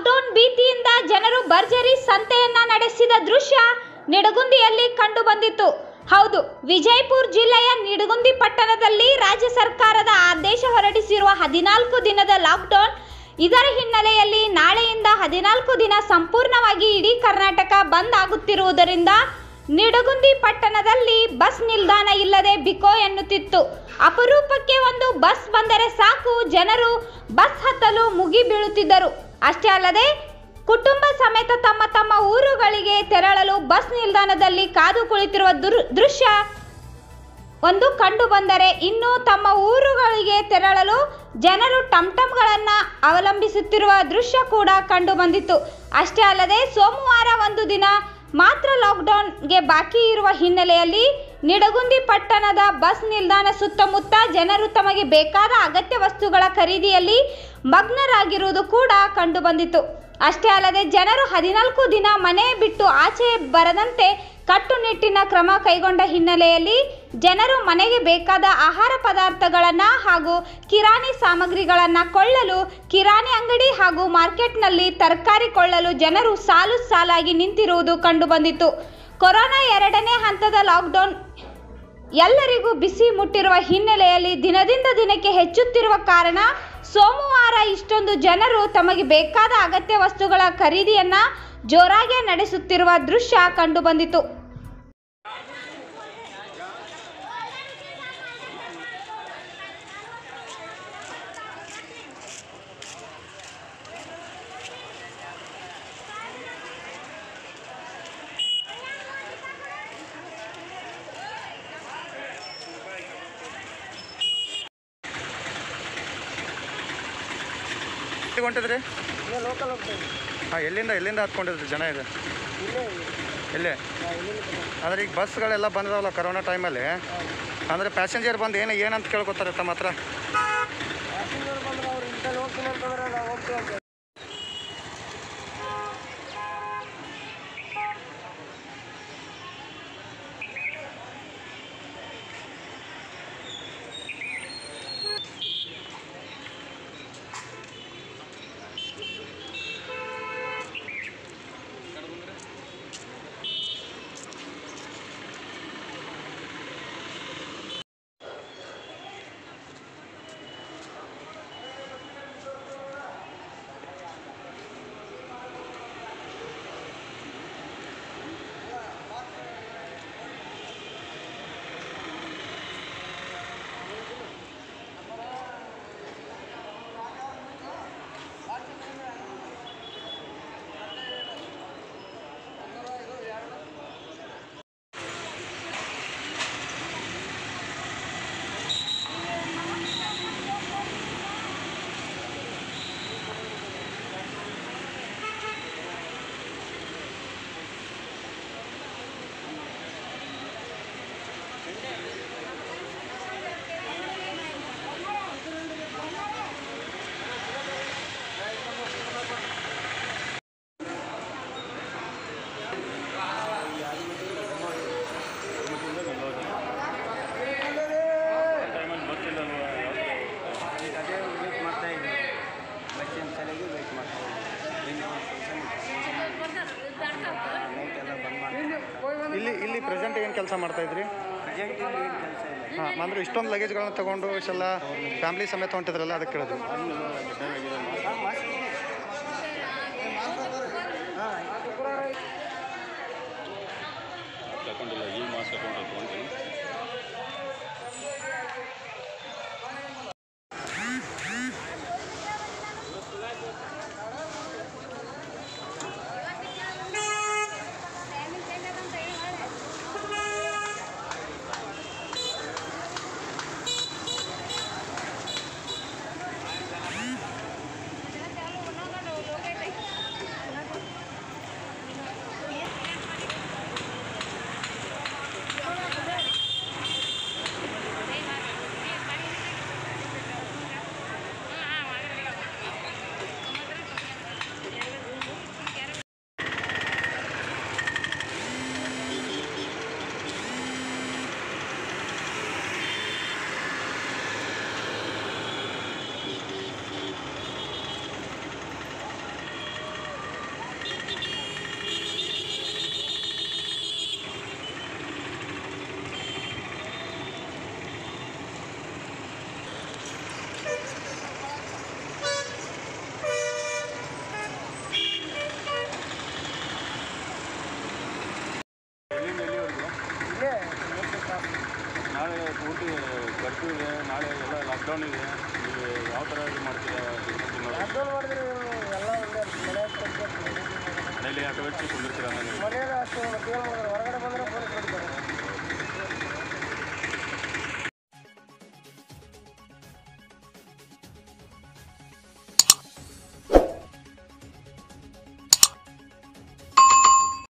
Lockdown ಭೀತಿಯಿಂದ ಜನರು ಭರ್ಜರಿ ಸಂತೆಯನ್ನ ನಡೆಸಿದ ದೃಶ್ಯ ನಿಡಗುಂದಿಯಲ್ಲಿ ಕಂಡು ಬಂದಿತ್ತು ಹೌದು ವಿಜಯಪುರ ಜಿಲ್ಲೆಯ ನಿಡಗುಂದಿ ಪಟ್ಟಣದಲ್ಲಿ ರಾಜ್ಯ ಸರ್ಕಾರದ ಆದೇಶ ಹೊರಡಿಸಿರುವ ಹದಿನಾಲ್ಕು ದಿನದ ಲಾಕ್ಡೌನ್ ಇದರ ಹಿನ್ನೆಲೆಯಲ್ಲಿ ನಾಳೆಯಿಂದ ಹದಿನಾಲ್ಕು ದಿನ ಸಂಪೂರ್ಣವಾಗಿ ಇಡೀ ಕರ್ನಾಟಕ ಬಂದ್ ಆಗುತ್ತಿರುವುದರಿಂದ ನಿಡಗುಂದಿ ಪಟ್ಟಣದಲ್ಲಿ ಬಸ್ ನಿಲ್ದಾಣ ಇಲ್ಲದೆ ಬಿಕೋ ಎನ್ನುತ್ತಿತ್ತು ಅಪರೂಪಕ್ಕೆ ಒಂದು ಬಸ್ ಬಂದರೆ ಸಾಕು ಜನರು ಬಸ್ ಹತ್ತಲು ಮುಗಿ ಬೀಳುತ್ತಿದ್ದರು ಅಷ್ಟೇ ಅಲ್ಲದೆ ಕುಟುಂಬ ಸಮೇತ ತಮ್ಮ ತಮ್ಮ ಊರುಗಳಿಗೆ ತೆರಳಲು ಬಸ್ ನಿಲ್ದಾಣದಲ್ಲಿ ಕಾದು ಕುಳಿತಿರುವ ದುರ್ ದೃಶ್ಯ ಒಂದು ಕಂಡು ಬಂದರೆ ಇನ್ನು ತಮ್ಮ ಊರುಗಳಿಗೆ ತೆರಳಲು ಜನರು ಟಮ್ಟಮ್ಗಳನ್ನು ಅವಲಂಬಿಸುತ್ತಿರುವ ದೃಶ್ಯ ಕೂಡ ಕಂಡು ಬಂದಿತ್ತು ಅಷ್ಟೇ ಅಲ್ಲದೆ ಸೋಮವಾರ ಒಂದು ದಿನ ಮಾತ್ರ ಲಾಕ್ಡೌನ್ಗೆ ಬಾಕಿ ಇರುವ ಹಿನ್ನೆಲೆಯಲ್ಲಿ ನಿಡಗುಂದಿ ಪಟ್ಟಣದ ಬಸ್ ನಿಲ್ದಾಣ ಸುತ್ತಮುತ್ತ ಜನರು ತಮಗೆ ಬೇಕಾದ ಅಗತ್ಯ ವಸ್ತುಗಳ ಖರೀದಿಯಲ್ಲಿ ಮಗ್ನರಾಗಿರುವುದು ಕೂಡ ಕಂಡು ಬಂದಿತು ಅಷ್ಟೇ ಅಲ್ಲದೆ ಜನರು ಹದಿನಾಲ್ಕು ದಿನ ಮನೆ ಬಿಟ್ಟು ಆಚೆ ಬರದಂತೆ ಕಟ್ಟುನಿಟ್ಟಿನ ಕ್ರಮ ಕೈಗೊಂಡ ಹಿನ್ನೆಲೆಯಲ್ಲಿ ಜನರು ಮನೆಗೆ ಬೇಕಾದ ಆಹಾರ ಪದಾರ್ಥಗಳನ್ನು ಹಾಗೂ ಕಿರಾಣಿ ಸಾಮಗ್ರಿಗಳನ್ನು ಕೊಳ್ಳಲು ಕಿರಾಣಿ ಅಂಗಡಿ ಹಾಗೂ ಮಾರ್ಕೆಟ್ನಲ್ಲಿ ತರಕಾರಿ ಕೊಳ್ಳಲು ಜನರು ಸಾಲು ಸಾಲಾಗಿ ನಿಂತಿರುವುದು ಕಂಡುಬಂದಿತು ಕೊರೋನಾ ಎರಡನೇ ಹಂತದ ಲಾಕ್ಡೌನ್ ಎಲ್ಲರಿಗೂ ಬಿಸಿ ಮುಟ್ಟಿರುವ ಹಿನ್ನೆಲೆಯಲ್ಲಿ ದಿನದಿಂದ ದಿನಕ್ಕೆ ಹೆಚ್ಚುತ್ತಿರುವ ಕಾರಣ ಸೋಮವಾರ ಇಷ್ಟೊಂದು ಜನರು ತಮಗೆ ಬೇಕಾದ ಅಗತ್ಯ ವಸ್ತುಗಳ ಖರೀದಿಯನ್ನ ಜೋರಾಗಿ ನಡೆಸುತ್ತಿರುವ ದೃಶ್ಯ ಕಂಡುಬಂದಿತು ಎಲ್ಲಿಗೆ ಹೊಂಟಿದ್ರಿ ಇಲ್ಲೇ ಲೋಕಲ್ ಹೋಗ್ತೇವೆ ಹಾಂ ಎಲ್ಲಿಂದ ಎಲ್ಲಿಂದ ಹತ್ಕೊಂಡಿದ್ರಿ ಜನ ಇದೆ ಇಲ್ಲೇ ಎಲ್ಲೇ ಆದರೆ ಈಗ ಬಸ್ಗಳೆಲ್ಲ ಬಂದದವಲ್ಲ ಕರೋನಾ ಟೈಮಲ್ಲಿ ಅಂದರೆ ಪ್ಯಾಸೆಂಜರ್ ಬಂದು ಏನು ಏನಂತ ಕೇಳ್ಕೊತಾರೆ ತಮ್ಮ ಹತ್ರ ಪ್ಯಾಸೆಂಜರ್ ಬಂದ್ರೆ ಅವ್ರು ಇಂಥಲ್ಲಿ ಹೋಗ್ತೀನಿ ಅಂತಂದ್ರೆ ನಾವು ಹೋಗ್ತೀವಿ ಅಂತ ಈಗ ಅದೇ ವೇಟ್ ಮಾಡ್ತಾ ಇದ್ದೀವಿ ಬಸ್ಸಿನ ಸಲಿಗೆ ವೇಟ್ ಮಾಡ್ತಾ ಇದ್ದೀವಿ ಇನ್ನೂ ಒಂದು ನೈಟ್ ಎಲ್ಲ ಬಂದ್ ಮಾಡಿ ಇಲ್ಲಿ ಇಲ್ಲಿ ಪ್ರೆಸೆಂಟ್ ಏನು ಕೆಲಸ ಮಾಡ್ತಾ ಇದ್ರಿ ಅರ್ಜೆಂಟ್ ಇಲ್ಲಿ ಏನು ಕೆಲಸ ಇಲ್ಲ ಹಾಂ ಅಂದ್ರೆ ಇಷ್ಟೊಂದು ಲಗೇಜ್ಗಳನ್ನ ತಗೊಂಡು ಇಷ್ಟೆಲ್ಲ ಫ್ಯಾಮಿಲಿ ಸಮೇತ ಹೊಂಟಿದ್ರಲ್ಲ ಅದಕ್ಕೆ ಕೇಳಿದ್ವಿ ಹಾಂ ಮಾಸ್ಕ್ ಇದೆ. ಹಾಂ ಇದು ಕೂಡ ತಗೊಂಡಿಲ್ಲ ಈ ಮಾಸ್ಕ್ ತಗೊಂಡು ತಗೊಂತೀನಿ ಪೂರ್ತಿ ಕರ್ಫ್ಯೂ ಇದೆ ನಾಳೆ ಎಲ್ಲ ಲಾಕ್ಡೌನ್ ಇದೆ ನೀವು ಯಾವ ಥರ ಇದು ಮಾಡ್ತೀರಾ ಲಾಕ್ಡೌನ್ ಮಾಡಿದ್ರೆ ಎಲ್ಲ ಒಂದೇ ಮನೆ ಮನೇಲಿ ಆಟೋ ಹಚ್ಚಿ ಕುಂದಿರ್ತೀರ ನೀವು ಮನೆಯಾಗ ಅಷ್ಟು ಮತ್ತೇನು ಮಾಡಿದ್ರೆ